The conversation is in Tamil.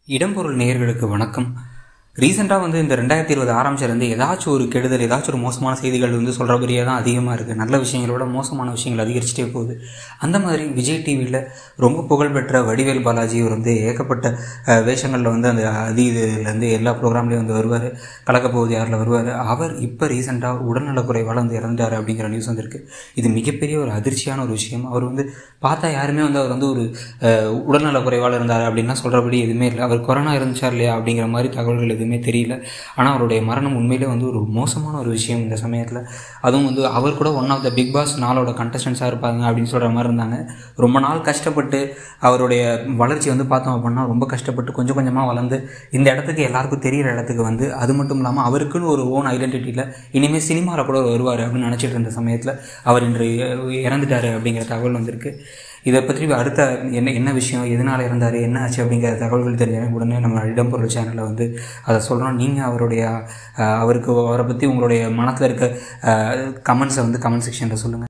இடம்பொருள் நேயர்களுக்கு வணக்கம் ரீசெண்டாக வந்து இந்த ரெண்டாயிரத்தி இருபது ஆரம்பிச்சிருந்து ஏதாச்சும் ஒரு கெடுதல் ஏதாச்சும் ஒரு மோசமான செய்திகள் வந்து சொல்கிறபடியே தான் அதிகமாக இருக்குது நல்ல விஷயங்களோட மோசமான விஷயங்கள் அதிகரிச்சுட்டே போகுது அந்த மாதிரி விஜய் டிவியில் ரொம்ப புகழ்பெற்ற வடிவேல் பாலாஜி அவர் வந்து ஏகப்பட்ட அஹ், வேஷங்களில் வந்து அந்த அதி இதுலேருந்து எல்லா ப்ரோக்ராம்லேயும் வந்து வருவார் கலக்கப்போகுது யாரில் வருவார் அவர் இப்போ ரீசெண்டாக உடல்நலக்குறைவால் வந்து இறந்துட்டார் அப்படிங்கிற நியூஸ் வந்திருக்கு இது மிகப்பெரிய ஒரு அதிர்ச்சியான ஒரு விஷயம் அவர் வந்து பார்த்தா யாருமே வந்து அவர் வந்து ஒரு அஹ், உடல்நலக்குறைவால் இருந்தார் அப்படின்லாம் சொல்கிறபடி எதுவுமே இல்லை அவர் கொரோனா இருந்துச்சா இல்லையா அப்படிங்கிற மாதிரி தகவல்கள் எதுவுமே தெரியல ஆனால் அவருடைய மரணம் உண்மையிலே வந்து ஒரு மோசமான ஒரு விஷயம் இந்த சமயத்தில் அதுவும் வந்து அவர் கூட one of the Bigg Boss நாளோட கண்டஸ்டன்ஸாக இருப்பாங்க அப்படின்னு சொல்கிற மாதிரி இருந்தாங்க ரொம்ப நாள் கஷ்டப்பட்டு அவருடைய வளர்ச்சி வந்து பார்த்தோம் அப்படின்னா ரொம்ப கஷ்டப்பட்டு கொஞ்சம் கொஞ்சமாக வளர்ந்து இந்த இடத்துக்கு எல்லாருக்கும் தெரியிற இடத்துக்கு வந்து அது மட்டும் இல்லாமல் அவருக்குன்னு ஒரு ஓன் ஐடென்டிட்டியில் இனிமேல் சினிமாவில் கூட வருவார் அப்படின்னு நினச்சிட்டு இருந்த சமயத்தில் அவர் இன்று இறந்துட்டார் அப்படிங்கிற தகவல் வந்திருக்கு இதை பற்றி அடுத்த என்ன என்ன விஷயம் எதனால் இறந்தார் என்ன ஆச்சு அப்படிங்கிற தகவல்கள் தெரிஞ்ச உடனே நம்ம இடம்பொருள் சேனலில் வந்து அதை சொல்கிறோம் நீங்கள் அவருடைய அஹ், அவருக்கு அவரை பற்றி உங்களுடைய மனத்தில் இருக்க கமெண்ட்ஸை வந்து கமெண்ட் செக்ஷனில் சொல்லுங்கள்